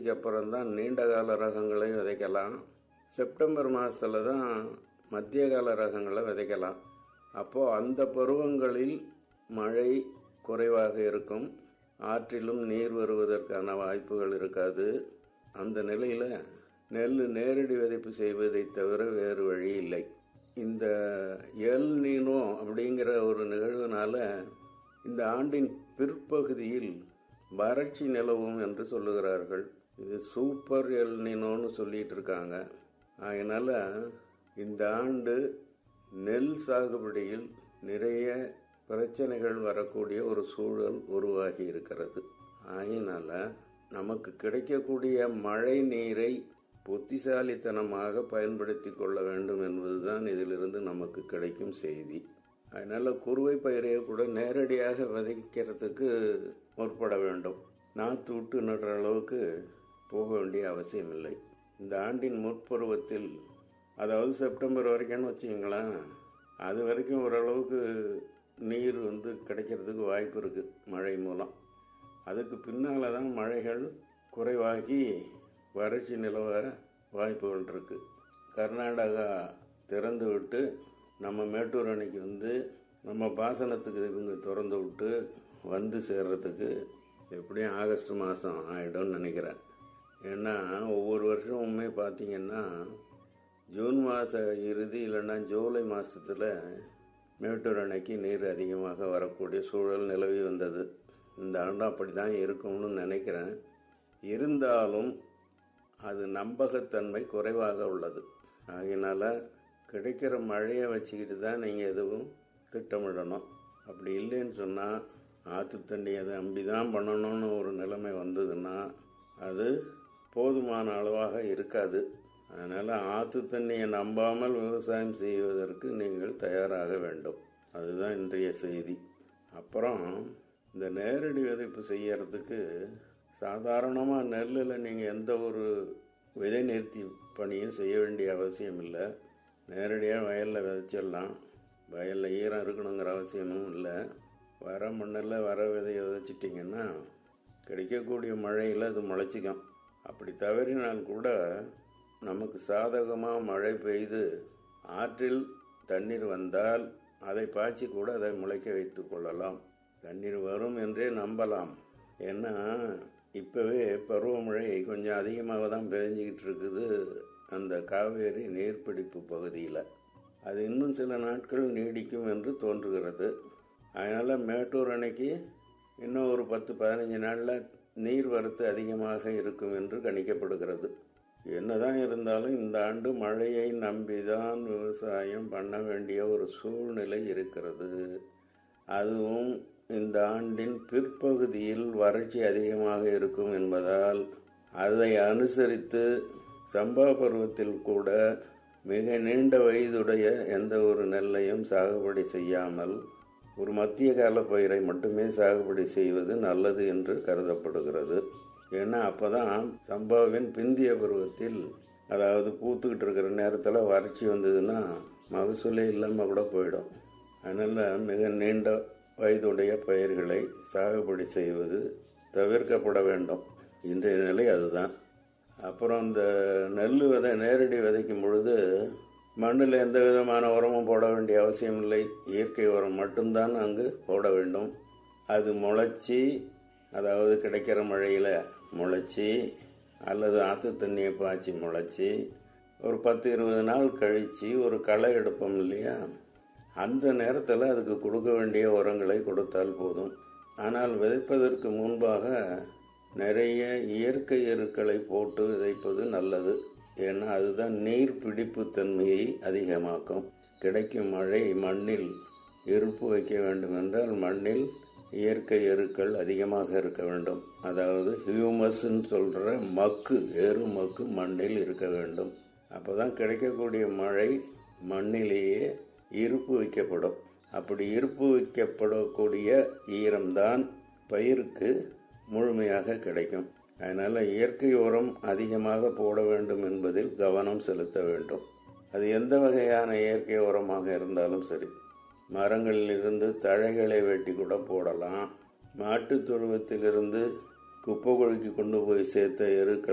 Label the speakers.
Speaker 1: பருவத்துக்கு அப்புறம் தான் நீண்ட கால ரகங்களை விதைக்கலாம் செப்டம்பர் மாதத்தில் தான் மத்திய கால ரகங்களை விதைக்கலாம் அப்போது அந்த பருவங்களில் மழை குறைவாக இருக்கும் ஆற்றிலும் நீர் வருவதற்கான வாய்ப்புகள் இருக்காது அந்த நிலையில் நெல் நேரடி விதைப்பு செய்வதை தவிர வேறு வழி இல்லை இந்த எல் நீனோ அப்படிங்கிற ஒரு நிகழ்வுனால இந்த ஆண்டின் பிற்பகுதியில் வறட்சி நிலவும் என்று சொல்லுகிறார்கள் இது சூப்பர் எல் நீனோன்னு சொல்லிட்டு இருக்காங்க அதனால் இந்த ஆண்டு நெல் சாகுபடியில் நிறைய பிரச்சனைகள் வரக்கூடிய ஒரு சூழல் உருவாகி இருக்கிறது ஆகையினால நமக்கு கிடைக்கக்கூடிய மழை நீரை புத்திசாலித்தனமாக பயன்படுத்தி கொள்ள வேண்டும் என்பதுதான் இதிலிருந்து நமக்கு கிடைக்கும் செய்தி அதனால் குறுவை பயிரையை கூட நேரடியாக விதைக்கிறதுக்கு முற்பட வேண்டும் நாற்று விட்டு நடுற அளவுக்கு போக வேண்டிய அவசியம் இல்லை இந்த ஆண்டின் முற்பருவத்தில் அதாவது செப்டம்பர் வரைக்கும்னு வச்சுங்களேன் அது வரைக்கும் ஓரளவுக்கு நீர் வந்து கிடைக்கிறதுக்கு வாய்ப்பு இருக்குது மழை மூலம் அதுக்கு பின்னால் தான் மழைகள் குறைவாகி வறட்சி நிலவ வாய்ப்புகள் இருக்குது கர்நாடகா திறந்து விட்டு நம்ம மேட்டூர் அணைக்கு வந்து நம்ம பாசனத்துக்கு இவங்க திறந்து விட்டு வந்து சேர்றதுக்கு எப்படியும் ஆகஸ்ட் மாதம் ஆகிடும்னு நினைக்கிறேன் ஏன்னா ஒவ்வொரு வருஷமுமே பார்த்திங்கன்னா ஜூன் மாத இறுதி இல்லைன்னா ஜூலை மாதத்தில் மேட்டூர் அணைக்கு நீர் அதிகமாக வரக்கூடிய சூழல் நிலவி வந்தது இந்த ஆண்டும் அப்படி தான் இருக்கும்னு நினைக்கிறேன் இருந்தாலும் அது நம்பகத்தன்மை குறைவாக உள்ளது ஆகையினால கிடைக்கிற மழையை வச்சுக்கிட்டு தான் நீங்கள் எதுவும் திட்டமிடணும் அப்படி இல்லைன்னு சொன்னால் ஆற்று தண்ணி அதை நம்பி தான் பண்ணணும்னு ஒரு நிலைமை வந்ததுன்னா அது போதுமான அளவாக இருக்காது அதனால் ஆற்று தண்ணியை நம்பாமல் விவசாயம் செய்வதற்கு நீங்கள் தயாராக வேண்டும் அதுதான் இன்றைய செய்தி அப்புறம் இந்த நேரடி விதைப்பு செய்யறதுக்கு சாதாரணமாக நெல்லில் நீங்கள் எந்த ஒரு விதை நிறுத்தி பணியும் செய்ய வேண்டிய அவசியம் இல்லை நேரடியாக வயலில் விதைச்சிடலாம் வயலில் ஈரம் இருக்கணுங்கிற அவசியமும் இல்லை வர மண்ணில் வர விதையை விதைச்சிட்டிங்கன்னா கிடைக்கக்கூடிய மழையில் அது முளைச்சிக்கும் அப்படி தவறினால் கூட நமக்கு சாதகமாக மழை பெய்து ஆற்றில் தண்ணீர் வந்தால் அதை பாய்ச்சி கூட அதை முளைக்க வைத்து கொள்ளலாம் தண்ணீர் வரும் என்றே நம்பலாம் ஏன்னா இப்போவே பருவமழை கொஞ்சம் அதிகமாக தான் பெஞ்சிக்கிட்டு இருக்குது அந்த காவேரி நீர்பிடிப்பு பகுதியில் அது இன்னும் சில நாட்கள் நீடிக்கும் என்று தோன்றுகிறது அதனால் மேட்டூர் அணைக்கு இன்னும் ஒரு பத்து பதினஞ்சு நாளில் நீர் வரத்து அதிகமாக இருக்கும் என்று கணிக்கப்படுகிறது என்னதான் இருந்தாலும் இந்த ஆண்டு மழையை நம்பிதான் விவசாயம் பண்ண வேண்டிய ஒரு சூழ்நிலை இருக்கிறது அதுவும் இந்த ஆண்டின் பிற்பகுதியில் வறட்சி அதிகமாக இருக்கும் என்பதால் அதை அனுசரித்து சம்பா பருவத்தில் கூட மிக நீண்ட வயதுடைய எந்த ஒரு நெல்லையும் சாகுபடி செய்யாமல் ஒரு மத்திய கால பயிரை மட்டுமே சாகுபடி செய்வது நல்லது என்று கருதப்படுகிறது ஏன்னா அப்போ தான் சம்பாவின் பிந்திய பருவத்தில் அதாவது பூத்துக்கிட்டு இருக்கிற நேரத்தில் வறட்சி வந்ததுன்னா மகசூலே இல்லாமல் கூட போயிடும் அதனால் மிக நீண்ட வயதுடைய பயிர்களை சாகுபடி செய்வது தவிர்க்கப்பட வேண்டும் இன்றைய நிலை அதுதான் அப்புறம் இந்த நெல் விதை நேரடி விதைக்கும் பொழுது மண்ணில் எந்த விதமான உரமும் போட வேண்டிய அவசியம் இல்லை இயற்கை உரம் மட்டும்தான் அங்கு போட வேண்டும் அது முளைச்சி அதாவது கிடைக்கிற மழையில் முளைச்சி அல்லது ஆற்று தண்ணியை பாய்ச்சி முளைச்சி ஒரு பத்து இருபது நாள் கழித்து ஒரு களை எடுப்போம் இல்லையா அந்த நேரத்தில் அதுக்கு கொடுக்க வேண்டிய உரங்களை கொடுத்தால் போதும் ஆனால் விதைப்பதற்கு முன்பாக நிறைய இயற்கை எருக்களை போட்டு விதைப்பது நல்லது ஏன்னா அதுதான் நீர் பிடிப்பு தன்மையை அதிகமாக்கும் கிடைக்கும் மழை மண்ணில் இருப்பு வைக்க வேண்டும் என்றால் மண்ணில் இயற்கை எருக்கள் அதிகமாக இருக்க வேண்டும் அதாவது ஹியூமஸ்ன்னு சொல்கிற மக்கு எரு மக்கு மண்ணில் இருக்க வேண்டும் அப்போ தான் கிடைக்கக்கூடிய மழை மண்ணிலேயே இருப்பு வைக்கப்படும் அப்படி இருப்பு வைக்கப்படக்கூடிய ஈரம்தான் பயிருக்கு முழுமையாக கிடைக்கும் அதனால் இயற்கை உரம் அதிகமாக போட வேண்டும் என்பதில் கவனம் செலுத்த வேண்டும் அது எந்த வகையான இயற்கை உரமாக இருந்தாலும் சரி மரங்களிலிருந்து தழைகளை வெட்டி கூட போடலாம் மாட்டுத் தொழுவத்திலிருந்து குப்பை குழிக்கு கொண்டு போய் சேர்த்த எருக்கள்